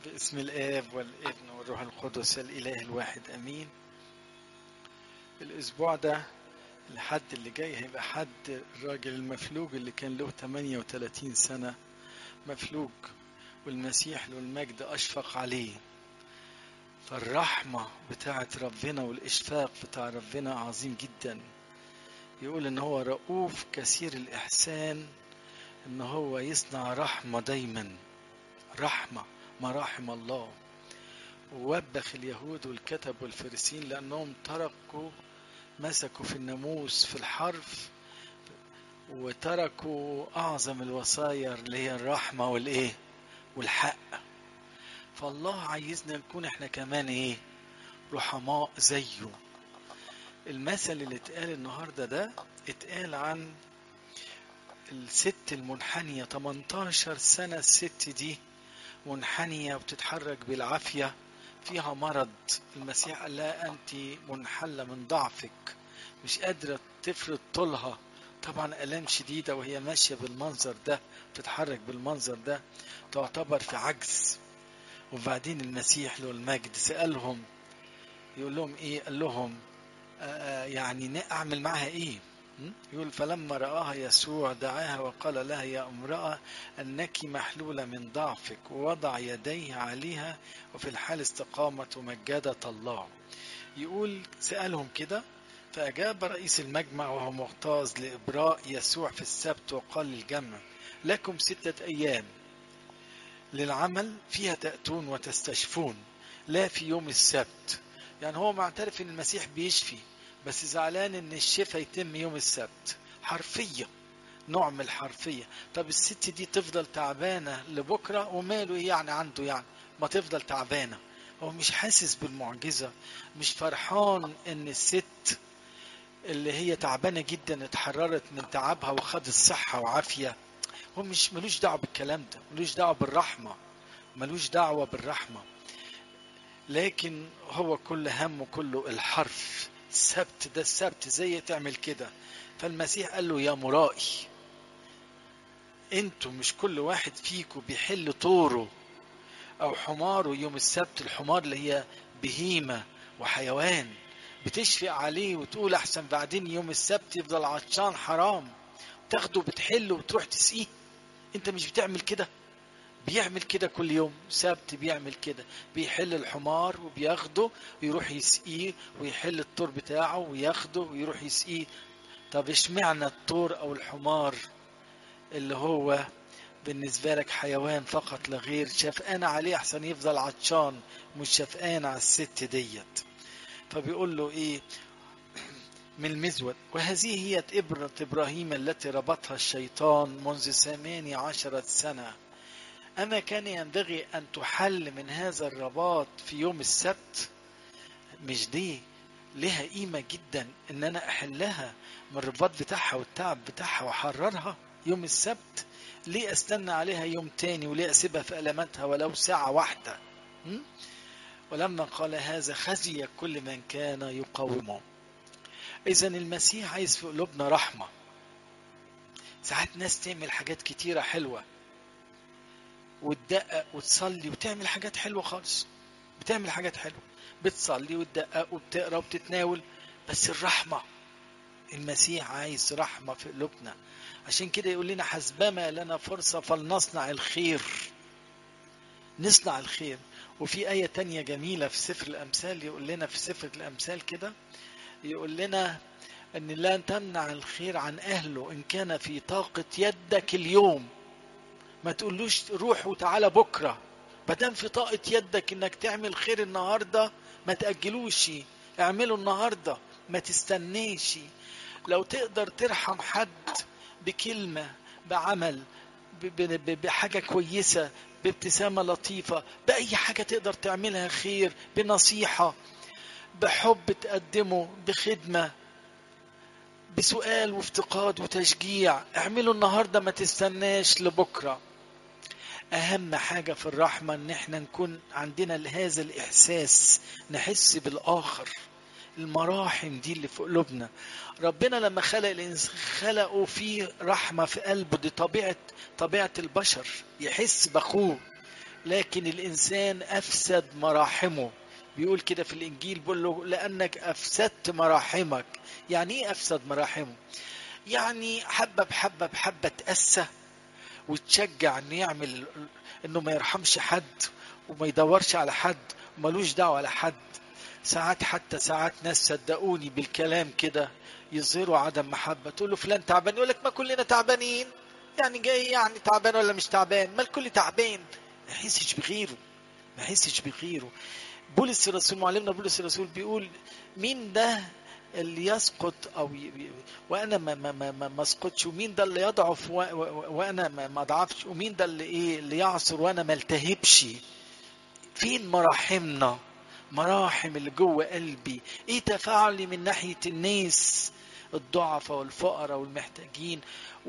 باسم الآب والابن والروح القدس الإله الواحد أمين الأسبوع ده الحد اللي جاي هيبقى حد الراجل المفلوج اللي كان له 38 سنة مفلوج والمسيح له المجد أشفق عليه فالرحمة بتاعت ربنا والإشفاق بتاع ربنا عظيم جدا يقول إن هو رؤوف كثير الإحسان إن هو يصنع رحمة دايما رحمة مراحم الله ووبخ اليهود والكتب والفريسين لأنهم تركوا مسكوا في الناموس في الحرف وتركوا أعظم الوصايا اللي هي الرحمة والإيه والحق فالله عايزنا نكون احنا كمان ايه رحماء زيه المثل اللي اتقال النهاردة ده اتقال عن الست المنحنية 18 سنة الست دي منحنية وبتتحرك بالعافية فيها مرض المسيح قال لها أنت منحلة من ضعفك مش قادرة تفرض طولها طبعا ألام شديدة وهي ماشية بالمنظر ده بتتحرك بالمنظر ده تعتبر في عجز وبعدين المسيح له المجد سألهم يقول لهم ايه قال لهم آه يعني اعمل معها ايه يقول فلما رآها يسوع دعاها وقال لها يا امرأة أنك محلولة من ضعفك ووضع يديه عليها وفي الحال استقامت ومجدت الله يقول سألهم كده فأجاب رئيس المجمع وهو مغتاظ لإبراء يسوع في السبت وقال للجمع لكم ستة أيام للعمل فيها تأتون وتستشفون لا في يوم السبت يعني هو معترف ان المسيح بيشفي بس زعلان ان الشفاء يتم يوم السبت حرفية نوع من الحرفية طب الست دي تفضل تعبانة لبكرة وماله ايه يعني عنده يعني ما تفضل تعبانة هو مش حاسس بالمعجزة مش فرحان ان الست اللي هي تعبانة جدا اتحررت من تعبها وخدت صحة وعافية هو مش ملوش دعوه بالكلام ده ملوش دعوه بالرحمه ملوش دعوه بالرحمه لكن هو كل همه كله الحرف السبت ده السبت زي تعمل كده فالمسيح قال له يا مرائي انتوا مش كل واحد فيكم بيحل طوره او حماره يوم السبت الحمار اللي هي بهيمه وحيوان بتشفق عليه وتقول احسن بعدين يوم السبت يفضل عطشان حرام تاخده بتحله وتروح تسقيه انت مش بتعمل كده بيعمل كده كل يوم سبت بيعمل كده بيحل الحمار وبياخده ويروح يسقيه ويحل الطور بتاعه وياخده ويروح يسقيه طب اشمعنى الطور او الحمار اللي هو بالنسبة لك حيوان فقط لا غير شفقان عليه احسن يفضل عطشان مش شفقان على الست ديت فبيقول له ايه من المزود وهذه هي إبرة إبراهيم التي ربطها الشيطان منذ ثمانية عشرة سنة أما كان ينبغي أن تحل من هذا الرباط في يوم السبت مش دي لها قيمة جدا إن أنا أحلها من الرباط بتاعها والتعب بتاعها وأحررها يوم السبت ليه أستنى عليها يوم تاني وليه أسيبها في ألماتها ولو ساعة واحدة م? ولما قال هذا خزي كل من كان يقاومه إذا المسيح عايز في قلوبنا رحمة ساعات ناس تعمل حاجات كتيرة حلوة وتدقق وتصلي وتعمل حاجات حلوة خالص بتعمل حاجات حلوة بتصلي وتدقق وبتقرا وبتتناول بس الرحمة المسيح عايز رحمة في قلوبنا عشان كده يقول لنا حسبما لنا فرصة فلنصنع الخير نصنع الخير وفي آية تانية جميلة في سفر الأمثال يقول لنا في سفر الأمثال كده يقول لنا ان لا تمنع الخير عن اهله ان كان في طاقة يدك اليوم ما تقولوش روح وتعالى بكرة مادام في طاقة يدك انك تعمل خير النهاردة ما تأجلوش اعمله النهاردة ما تستنيش لو تقدر ترحم حد بكلمة بعمل بحاجة كويسة بابتسامة لطيفة بأي حاجة تقدر تعملها خير بنصيحة بحب تقدمه بخدمة بسؤال وافتقاد وتشجيع اعمله النهاردة ما تستناش لبكرة أهم حاجة في الرحمة إن احنا نكون عندنا هذا الإحساس نحس بالآخر المراحم دي اللي في قلوبنا ربنا لما خلق الإنسان خلقه فيه رحمة في قلبه دي طبيعة طبيعة البشر يحس بأخوه لكن الانسان افسد مراحمه بيقول كده في الانجيل بيقول له لانك افسدت مراحمك يعني ايه افسد مراحمه يعني حبه بحبه بحبه تاسى وتشجع انه يعمل انه ما يرحمش حد وما يدورش على حد وملوش دعوه على حد ساعات حتى ساعات ناس صدقوني بالكلام كده يظهروا عدم محبه تقول له فلان تعبان يقول لك ما كلنا تعبانين يعني جاي يعني تعبان ولا مش تعبان ما الكل تعبان ما يحسش بغيره ما يحسش بغيره بولس الرسول معلمنا بولس الرسول بيقول مين ده اللي يسقط او ي... وانا ما ما ما ما, ما اسقطش ومين ده اللي يضعف و... و... وانا ما, ما اضعفش ومين ده اللي ايه اللي يعصر وانا ما التهبش فين مراحمنا مراحم اللي جوه قلبي ايه تفاعلي من ناحيه الناس الضعفاء والفقراء والمحتاجين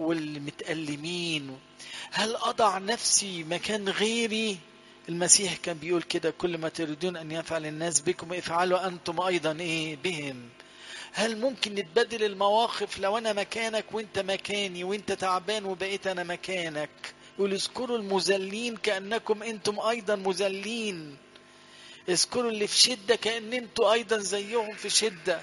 والمتألمين هل أضع نفسي مكان غيري المسيح كان بيقول كده كل ما تريدون أن يفعل الناس بكم افعلوا أنتم أيضا إيه بهم هل ممكن نتبدل المواقف لو أنا مكانك وأنت مكاني وأنت تعبان وبقيت أنا مكانك يقول اذكروا المذلين كأنكم أنتم أيضا مذلين اذكروا اللي في شدة كأن أنتم أيضا زيهم في شدة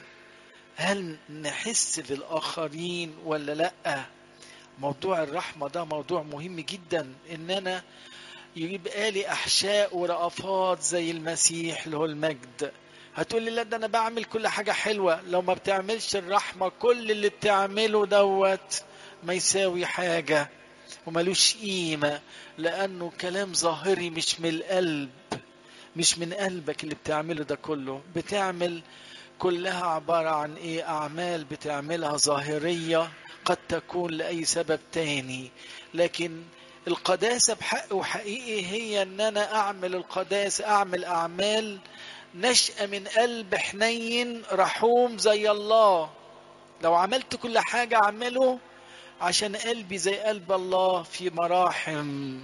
هل نحس بالآخرين ولا لأ موضوع الرحمة ده موضوع مهم جدا إن أنا يبقى لي أحشاء ورأفات زي المسيح له المجد هتقول لي لا ده أنا بعمل كل حاجة حلوة لو ما بتعملش الرحمة كل اللي بتعمله دوت ما يساوي حاجة وملوش قيمة لأنه كلام ظاهري مش من القلب مش من قلبك اللي بتعمله ده كله بتعمل كلها عبارة عن ايه اعمال بتعملها ظاهرية قد تكون لأي سبب تاني لكن القداسة بحق وحقيقي هي ان انا اعمل القداسة اعمل اعمال نشأة من قلب حنين رحوم زي الله لو عملت كل حاجة اعمله عشان قلبي زي قلب الله في مراحم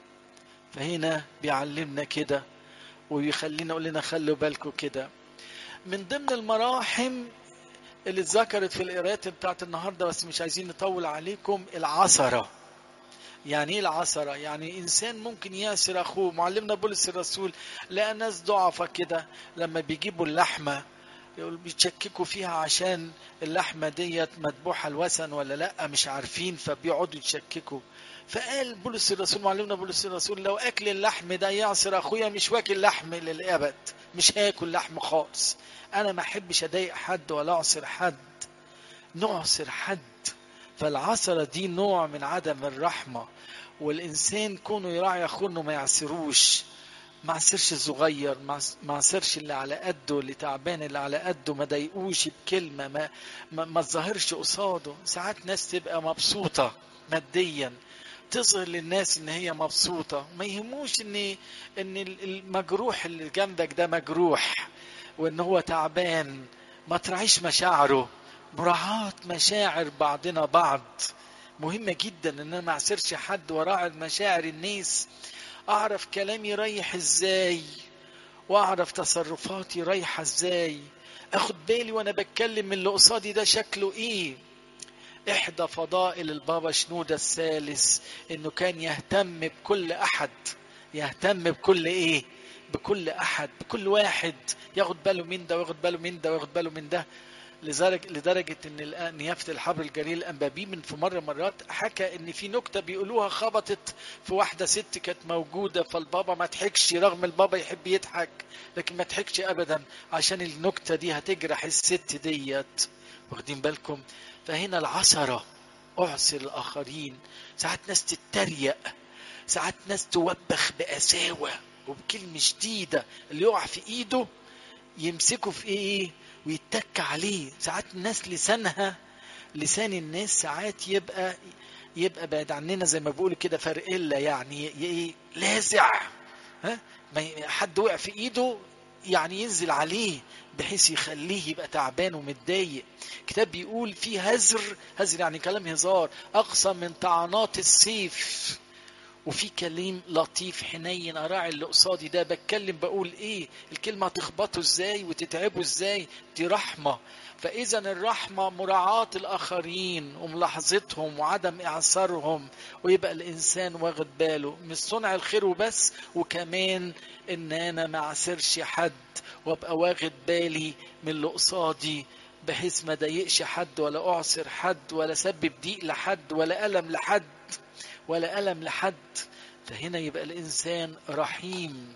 فهنا بيعلمنا كده ويخلينا يقول لنا خلوا بالكم كده من ضمن المراحم اللي اتذكرت في القراءات بتاعت النهارده بس مش عايزين نطول عليكم العثره يعني ايه العثره يعني انسان ممكن ياسر اخوه معلمنا بولس الرسول لقى ناس ضعفة كده لما بيجيبوا اللحمه يقول بيتشككوا فيها عشان اللحمه ديت مذبوحه الوثن ولا لا مش عارفين فبيقعدوا يتشككوا فقال بولس الرسول معلمنا بولس الرسول لو اكل اللحم ده يعصر اخويا مش واكل لحم للابد مش هاكل لحم خالص انا ما احبش اضايق حد ولا اعصر حد نعصر حد فالعصرة دي نوع من عدم الرحمة والإنسان كونه يراعي أخوه إنه ما يعصروش ما عصرش الصغير ما عصرش اللي على قده اللي تعبان اللي على قده ما ضايقوش بكلمة ما ما, ما تظهرش قصاده ساعات ناس تبقى مبسوطة ماديا تظهر للناس ان هي مبسوطة ما يهموش ان ان المجروح اللي جنبك ده مجروح وان هو تعبان ما تراعيش مشاعره مراعاة مشاعر بعضنا بعض مهمة جدا ان انا ما اعسرش حد وراعي مشاعر الناس اعرف كلامي رايح ازاي واعرف تصرفاتي رايحة ازاي اخد بالي وانا بتكلم من اللي قصادي ده شكله ايه احدى فضائل البابا شنودة الثالث انه كان يهتم بكل احد يهتم بكل ايه بكل احد بكل واحد ياخد باله من ده وياخد باله من ده وياخد باله من ده لدرجة, لدرجة ان الان نيافة الحبر الجليل الانبابي من في مرة مرات حكى ان في نكتة بيقولوها خبطت في واحدة ست كانت موجودة فالبابا ما ضحكش رغم البابا يحب يضحك لكن ما ضحكش ابدا عشان النكتة دي هتجرح الست ديت واخدين بالكم فهنا العثرة اعصر الاخرين ساعات ناس تتريق ساعات ناس توبخ بقساوة وبكلمة شديدة اللي يقع في ايده يمسكه في ايه ويتك عليه ساعات الناس لسانها لسان الناس ساعات يبقى يبقى بعد عننا زي ما بيقولوا كده فرقلة يعني ايه لازع ها حد وقع في ايده يعني ينزل عليه بحيث يخليه يبقى تعبان ومتضايق كتاب بيقول في هزر هزر يعني كلام هزار اقصى من طعنات السيف وفي كلام لطيف حنين اراعي اللي قصادي ده بتكلم بقول ايه الكلمه تخبطه ازاي وتتعبه ازاي دي رحمه فاذا الرحمه مراعاه الاخرين وملاحظتهم وعدم اعصارهم ويبقى الانسان واخد باله مش صنع الخير وبس وكمان ان انا ما اعسرش حد وابقى واخد بالي من اللي قصادي بحيث ما ضايقش حد ولا اعسر حد ولا سبب ضيق لحد ولا الم لحد ولا الم لحد فهنا يبقى الانسان رحيم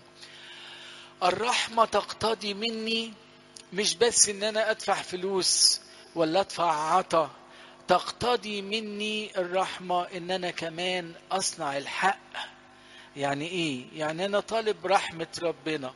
الرحمه تقتضي مني مش بس ان انا ادفع فلوس ولا ادفع عطا تقتضي مني الرحمه ان انا كمان اصنع الحق يعني ايه يعني انا طالب رحمه ربنا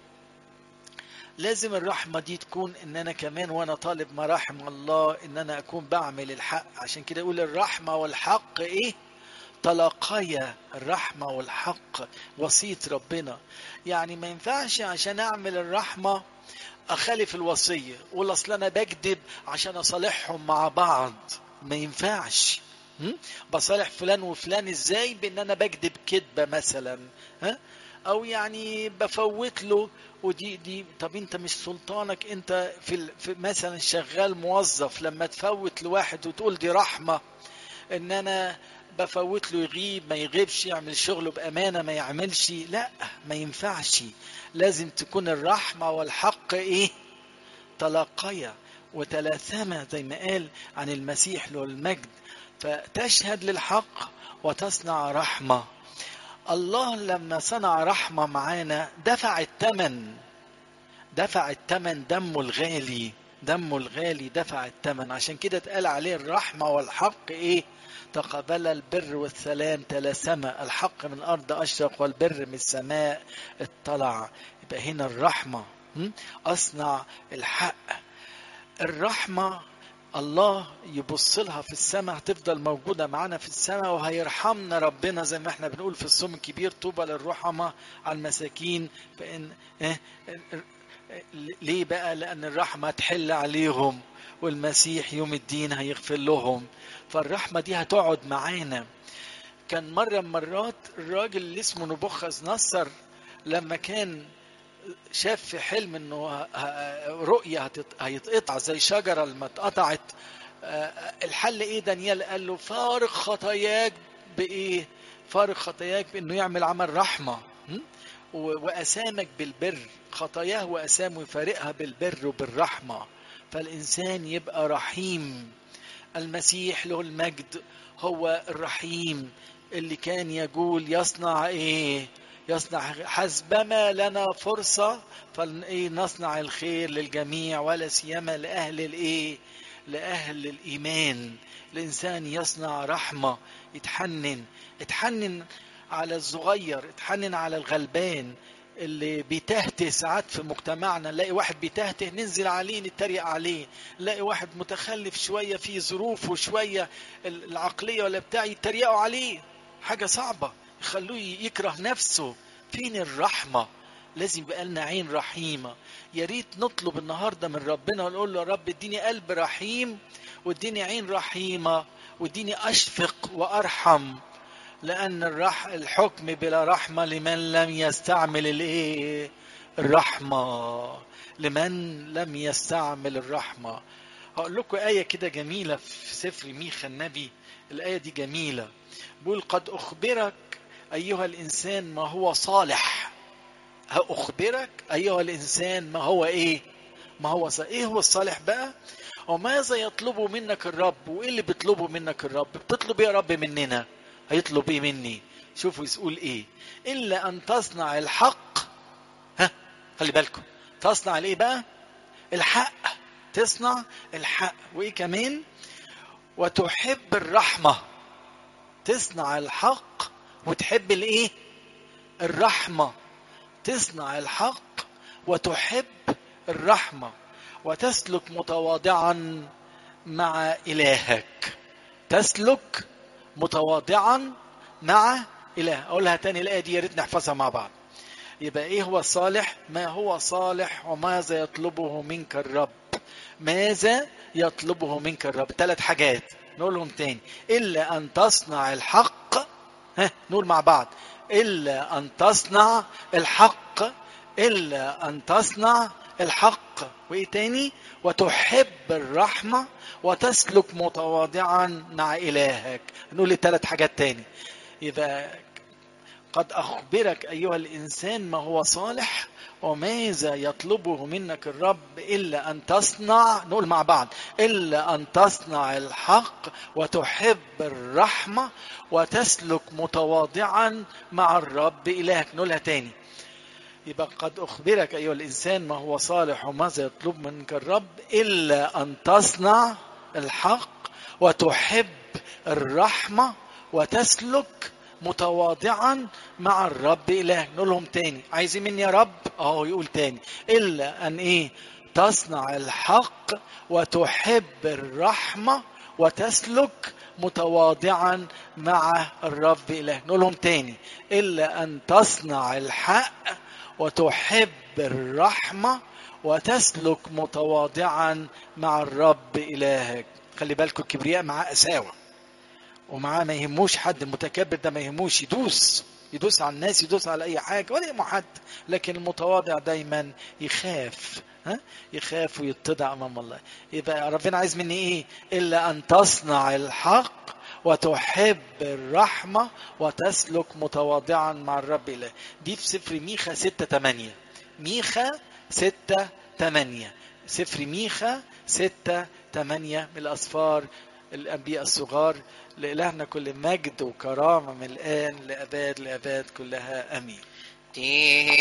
لازم الرحمة دي تكون ان انا كمان وانا طالب مراحم الله ان انا اكون بعمل الحق عشان كده يقول الرحمة والحق ايه تلاقيا الرحمة والحق وصية ربنا يعني ما ينفعش عشان اعمل الرحمة اخالف الوصية اقول اصل انا بكذب عشان اصالحهم مع بعض ما ينفعش بصالح فلان وفلان ازاي بان انا بكذب كذبة مثلا ها او يعني بفوت له ودي دي طب انت مش سلطانك انت في, في مثلا شغال موظف لما تفوت لواحد وتقول دي رحمه ان انا بفوت له يغيب ما يغيبش يعمل شغله بامانه ما يعملش لا ما ينفعش لازم تكون الرحمه والحق ايه تلاقيا وتلاثما زي ما قال عن المسيح له المجد فتشهد للحق وتصنع رحمه الله لما صنع رحمة معانا دفع الثمن دفع الثمن دمه الغالي دمه الغالي دفع الثمن عشان كده اتقال عليه الرحمة والحق ايه تقابل البر والسلام تلاسما الحق من الأرض أشرق والبر من السماء اطلع يبقى هنا الرحمة أصنع الحق الرحمة الله يبص لها في السماء هتفضل موجودة معانا في السماء وهيرحمنا ربنا زي ما احنا بنقول في الصوم الكبير طوبى للرحمة على المساكين فإن اه ليه بقى لأن الرحمة تحل عليهم والمسيح يوم الدين هيغفر لهم فالرحمة دي هتقعد معانا كان مرة من مرات الراجل اللي اسمه نبوخذ نصر لما كان شاف في حلم انه رؤية هيتقطع زي شجرة لما اتقطعت الحل ايه دانيال قال له فارق خطاياك بايه فارق خطاياك بانه يعمل عمل رحمة واسامك بالبر خطاياه واسامه يفارقها بالبر وبالرحمة فالانسان يبقى رحيم المسيح له المجد هو الرحيم اللي كان يقول يصنع ايه يصنع حسبما لنا فرصة فنصنع الخير للجميع ولا سيما لأهل الإيه؟ لأهل الإيمان الإنسان يصنع رحمة يتحنن يتحنن على الصغير يتحنن على الغلبان اللي بيتهته ساعات في مجتمعنا نلاقي واحد بيتهته ننزل عليه نتريق عليه نلاقي واحد متخلف شوية في ظروفه شوية العقلية ولا بتاع يتريقوا عليه حاجة صعبة يخلوه يكره نفسه فين الرحمة لازم يبقى لنا عين رحيمة يا ريت نطلب النهاردة من ربنا ونقول له يا رب اديني قلب رحيم واديني عين رحيمة واديني أشفق وأرحم لأن الرح الحكم بلا رحمة لمن لم يستعمل الإيه الرحمة لمن لم يستعمل الرحمة هقول لكم آية كده جميلة في سفر ميخا النبي الآية دي جميلة بيقول قد أخبرك أيها الإنسان ما هو صالح أخبرك أيها الإنسان ما هو إيه ما هو صالح إيه هو الصالح بقى وماذا يطلبه منك الرب وإيه اللي بيطلبه منك الرب بتطلب إيه يا رب مننا هيطلب إيه مني شوفوا يقول إيه إلا أن تصنع الحق ها خلي بالكم تصنع الإيه بقى الحق تصنع الحق وإيه كمان وتحب الرحمة تصنع الحق وتحب الايه الرحمة تصنع الحق وتحب الرحمة وتسلك متواضعا مع إلهك تسلك متواضعا مع إله أقولها تاني الآية دي يا ريت نحفظها مع بعض يبقى إيه هو الصالح ما هو صالح وماذا يطلبه منك الرب ماذا يطلبه منك الرب ثلاث حاجات نقولهم تاني إلا أن تصنع الحق ها نقول مع بعض إلا أن تصنع الحق إلا أن تصنع الحق وإيه تاني وتحب الرحمة وتسلك متواضعا مع إلهك نقول الثلاث حاجات تاني إذا قد أخبرك أيها الإنسان ما هو صالح وماذا يطلبه منك الرب إلا أن تصنع نقول مع بعض إلا أن تصنع الحق وتحب الرحمة وتسلك متواضعا مع الرب إلهك نقولها تاني يبقى قد أخبرك أيها الإنسان ما هو صالح وماذا يطلب منك الرب إلا أن تصنع الحق وتحب الرحمة وتسلك متواضعا مع الرب إله نقول لهم تاني عايزين مني يا رب اه يقول تاني إلا أن إيه تصنع الحق وتحب الرحمة وتسلك متواضعا مع الرب إله نقول لهم تاني إلا أن تصنع الحق وتحب الرحمة وتسلك متواضعا مع الرب إلهك خلي بالكم الكبرياء معاه قساوة ومعاه ما يهموش حد المتكبر ده ما يهموش يدوس يدوس على الناس يدوس على اي حاجه ولا يهمه حد لكن المتواضع دايما يخاف ها يخاف ويتضع امام الله يبقى ربنا عايز مني ايه الا ان تصنع الحق وتحب الرحمة وتسلك متواضعا مع الرب إله دي في سفر ميخا ستة تمانية ميخا ستة تمانية سفر ميخا ستة تمانية من الأسفار الأنبياء الصغار لإلهنا كل مجد وكرامة من الآن لأباد لأباد كلها أمين